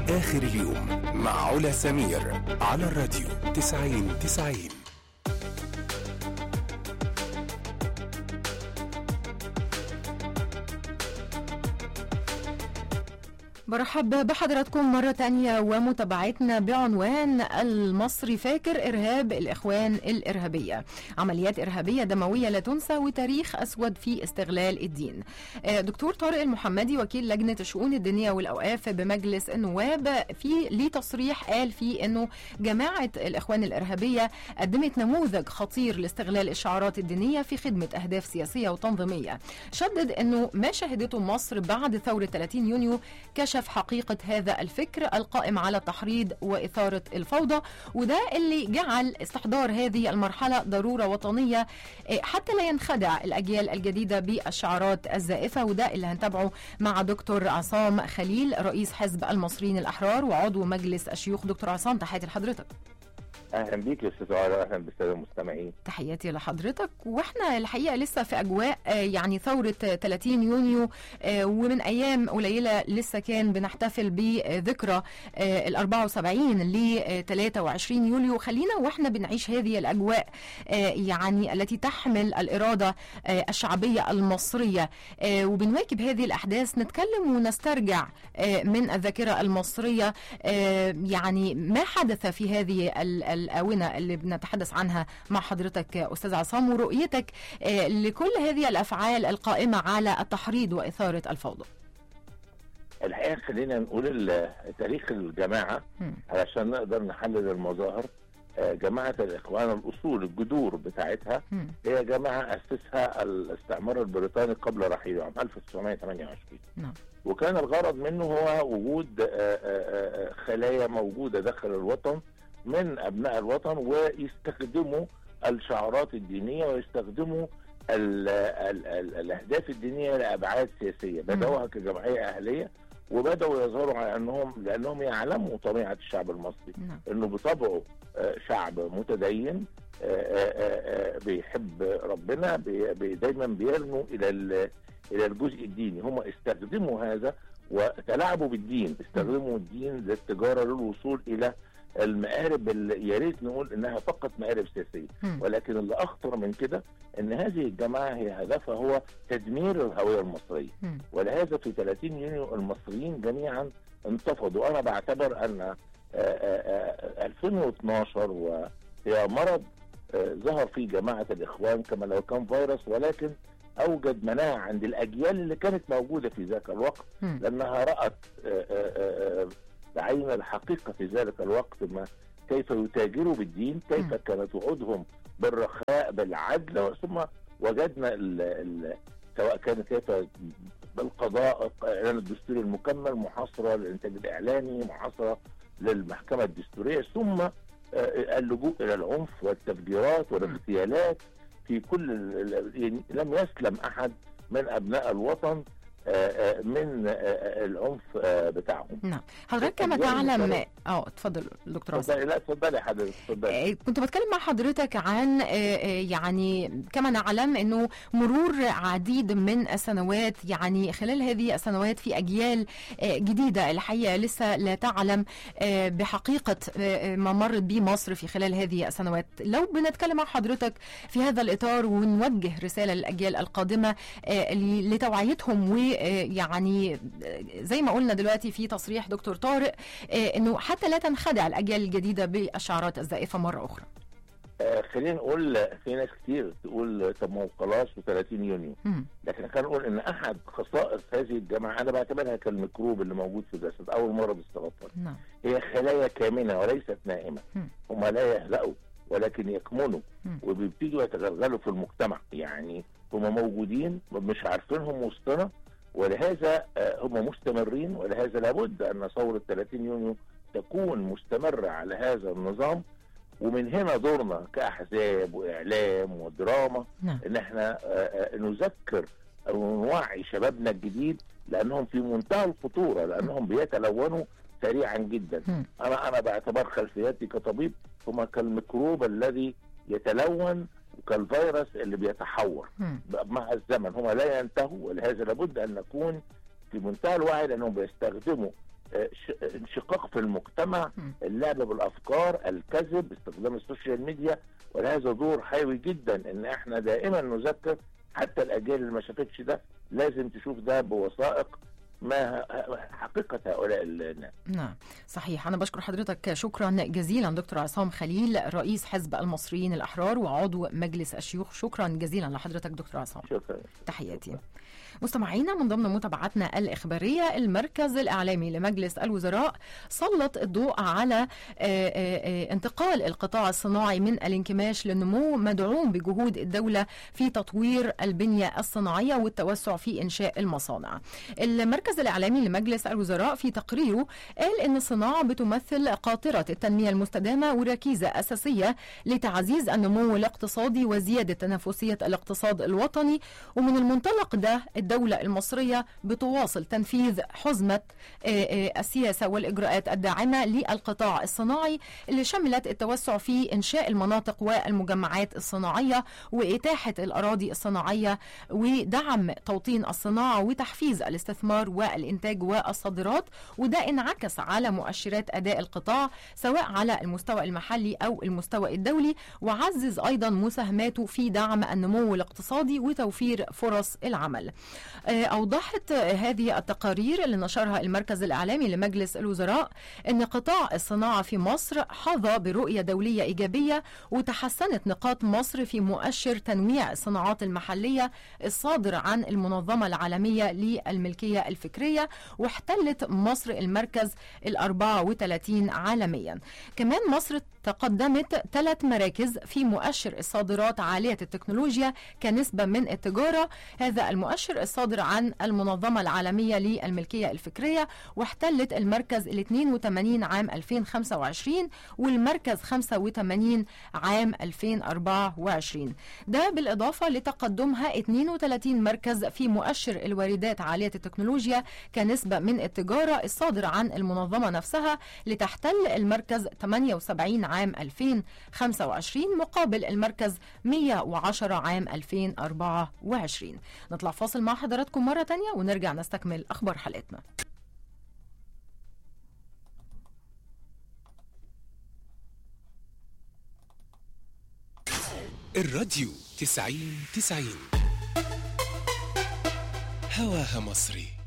آخر اليوم مع علا سمير على الراديو 90 90 برحب بحضراتكم مرة تانية ومتابعتنا بعنوان المصري فاكر إرهاب الإخوان الإرهابية عمليات إرهابية دموية لا تنسى وتاريخ أسود في استغلال الدين آه، دكتور طارق المحمدي وكيل لجنة الشؤون الدينية والأوقاف بمجلس النواب في ليه تصريح قال فيه أنه جماعة الإخوان الإرهابية قدمت نموذج خطير لاستغلال الشعارات الدينية في خدمة أهداف سياسية وتنظيمية شدد أنه ما شهدته مصر بعد ثورة 30 يونيو كشف حقيقة هذا الفكر القائم على التحريض وإثارة الفوضى وده اللي جعل استحضار هذه المرحلة ضرورة وطنية eh, حتى لا ينخدع الأجيال الجديدة بالشعارات الزائفة وده اللي هنتابعه مع دكتور عصام خليل رئيس حزب المصريين الأحرار وعضو مجلس الشيوخ دكتور عصام تحياتي لحضرتك اهلا بيك يا استاذ علا اهلا بالساده المستمعين تحياتي لحضرتك واحنا الحقيقه لسه في اجواء آه، يعني ثوره آه، 30 يونيو آه، ومن ايام قليله لسه كان بنحتفل بذكرى آه، ال 74 ل 23 يوليو خلينا واحنا بنعيش هذه الاجواء آه، يعني التي تحمل الاراده آه، الشعبيه المصريه آه، وبنواكب هذه الاحداث نتكلم ونسترجع آه، من الذاكره المصريه آه، يعني ما حدث في هذه ال- الآونة اللي بنتحدث عنها مع حضرتك آه، أستاذ عصام ورؤيتك آه، لكل هذه الأفعال القائمة على التحريض وإثارة الفوضى الحقيقه خلينا نقول ال- تاريخ الجماعه مم. علشان نقدر نحلل المظاهر آه، جماعه الاخوان الاصول الجذور بتاعتها مم. هي جماعه اسسها الاستعمار البريطاني قبل رحيله عام 1928 نعم. وكان الغرض منه هو وجود آه، آه، آه، خلايا موجوده داخل الوطن من ابناء الوطن ويستخدموا الشعارات الدينيه ويستخدموا ال ال ال الاهداف الدينيه لابعاد سياسيه بداوها كجمعيه اهليه وبداوا يظهروا على انهم لانهم يعلموا طبيعه الشعب المصري نعم انه بطبعه آه، شعب متدين آه، آه، آه، بيحب ربنا بي- بي- دايما بيرنوا الى ال- الى الجزء الديني هم استخدموا هذا وتلاعبوا بالدين استخدموا الدين للتجاره للوصول الى المآرب اللي يا ريت نقول انها فقط مآرب سياسيه مم. ولكن اللي اخطر من كده ان هذه الجماعه هي هدفها هو تدمير الهويه المصريه مم. ولهذا في 30 يونيو المصريين جميعا انتفضوا انا بعتبر ان آه، آه، آه، 2012 وهي مرض آه، ظهر فيه جماعه الاخوان كما لو كان فيروس ولكن اوجد مناعه عند الاجيال اللي كانت موجوده في ذاك الوقت مم. لانها رات آه، آه، آه، بعين الحقيقه في ذلك الوقت ما كيف يتاجروا بالدين كيف مم. كانت وعودهم بالرخاء بالعدل ثم وجدنا ال ال سواء كان كيف بالقضاء الاعلان الدستوري المكمل محاصره للانتاج الاعلامي محاصره للمحكمه الدستوريه ثم آه، اللجوء الى العنف والتفجيرات والاغتيالات في كل ال- ال- يعني لم يسلم احد من ابناء الوطن آه، آه، من آه، آه، العنف آه، بتاعهم نعم حضرتك كما الأجيال تعلم المختلفة. اه اتفضل دكتور عصام اتفضلي لا اتفضلي يا حضرتك اتفضلي آه، كنت بتكلم مع حضرتك عن آه، آه، يعني كما نعلم انه مرور عديد من السنوات يعني خلال هذه السنوات في اجيال آه، جديده الحقيقه لسه لا تعلم آه، بحقيقه آه، ما مرت به مصر في خلال هذه السنوات لو بنتكلم مع حضرتك في هذا الاطار ونوجه رساله للاجيال القادمه آه، ل- لتوعيتهم ويعني زي ما قلنا دلوقتي في تصريح دكتور طارق آه، انه حتى لا تنخدع الاجيال الجديده بالشعارات الزائفه مره اخرى آه، خلينا نقول في ناس كتير تقول طب ما هو خلاص و30 يونيو مم. لكن خلينا نقول ان احد خصائص هذه الجماعه انا بعتبرها كالميكروب اللي موجود في الجسد او المرض السرطاني نعم هي خلايا كامنه وليست نائمه مم. هم لا يهلأوا ولكن يكمنوا مم. وبيبتدوا يتغلغلوا في المجتمع يعني هم موجودين مش عارفينهم وسطنا ولهذا آه، هم مستمرين ولهذا لابد ان ثوره 30 يونيو تكون مستمره على هذا النظام ومن هنا دورنا كاحزاب واعلام ودراما نعم ان احنا آه، آه، نذكر او نوعي شبابنا الجديد لانهم في منتهى الخطوره لانهم بيتلونوا سريعا جدا مم. انا انا باعتبار خلفياتي كطبيب هم كالميكروب الذي يتلون وكالفيروس اللي بيتحور مم. مع الزمن هم لا ينتهوا ولهذا لابد ان نكون في منتهى الوعي لانهم بيستخدموا آه، ش- انشقاق في المجتمع مم. اللعب بالافكار الكذب استخدام السوشيال ميديا ولهذا دور حيوي جدا ان احنا دائما نذكر حتى الاجيال اللي ما شافتش ده لازم تشوف ده بوثائق ما ه- حقيقه هؤلاء الناس نعم صحيح أنا بشكر حضرتك شكرا جزيلا دكتور عصام خليل رئيس حزب المصريين الأحرار وعضو مجلس الشيوخ شكرا جزيلا لحضرتك دكتور عصام شكرا تحياتي مستمعينا من ضمن متابعتنا الإخبارية المركز الإعلامي لمجلس الوزراء سلط الضوء على آه، آه، آه، انتقال القطاع الصناعي من الانكماش للنمو مدعوم بجهود الدولة في تطوير البنية الصناعية والتوسع في إنشاء المصانع المركز الإعلامي لمجلس الوزراء في تقريره قال إن الصناعة بتمثل قاطرة التنمية المستدامة وركيزة أساسية لتعزيز النمو الاقتصادي وزيادة تنافسية الاقتصاد الوطني ومن المنطلق ده الدولة المصرية بتواصل تنفيذ حزمة آه، آه، السياسة والإجراءات الداعمة للقطاع الصناعي اللي شملت التوسع في إنشاء المناطق والمجمعات الصناعية وإتاحة الأراضي الصناعية ودعم توطين الصناعة وتحفيز الاستثمار والإنتاج والصادرات وده انعكس على مؤشرات أداء القطاع سواء على المستوى المحلي أو المستوى الدولي وعزز أيضا مساهماته في دعم النمو الاقتصادي وتوفير فرص العمل آه، أوضحت آه، هذه التقارير اللي نشرها المركز الإعلامي لمجلس الوزراء أن قطاع الصناعة في مصر حظى برؤية دولية إيجابية وتحسنت نقاط مصر في مؤشر تنويع الصناعات المحلية الصادر عن المنظمة العالمية للملكية الفكرية واحتلت مصر المركز ال 34 عالميا كمان مصر تقدمت ثلاث مراكز في مؤشر الصادرات عالية التكنولوجيا كنسبة من التجارة هذا المؤشر الصادر عن المنظمة العالمية للملكية الفكرية واحتلت المركز ال 82 عام 2025 والمركز 85 عام 2024 ده بالإضافة لتقدمها 32 مركز في مؤشر الواردات عالية التكنولوجيا كنسبة من التجارة الصادر عن المنظمة نفسها لتحتل المركز 78 عام 2025 مقابل المركز 110 عام 2024 نطلع فاصل مع حضراتكم مرة تانية ونرجع نستكمل أخبار حلقتنا الراديو تسعين تسعين هواها مصري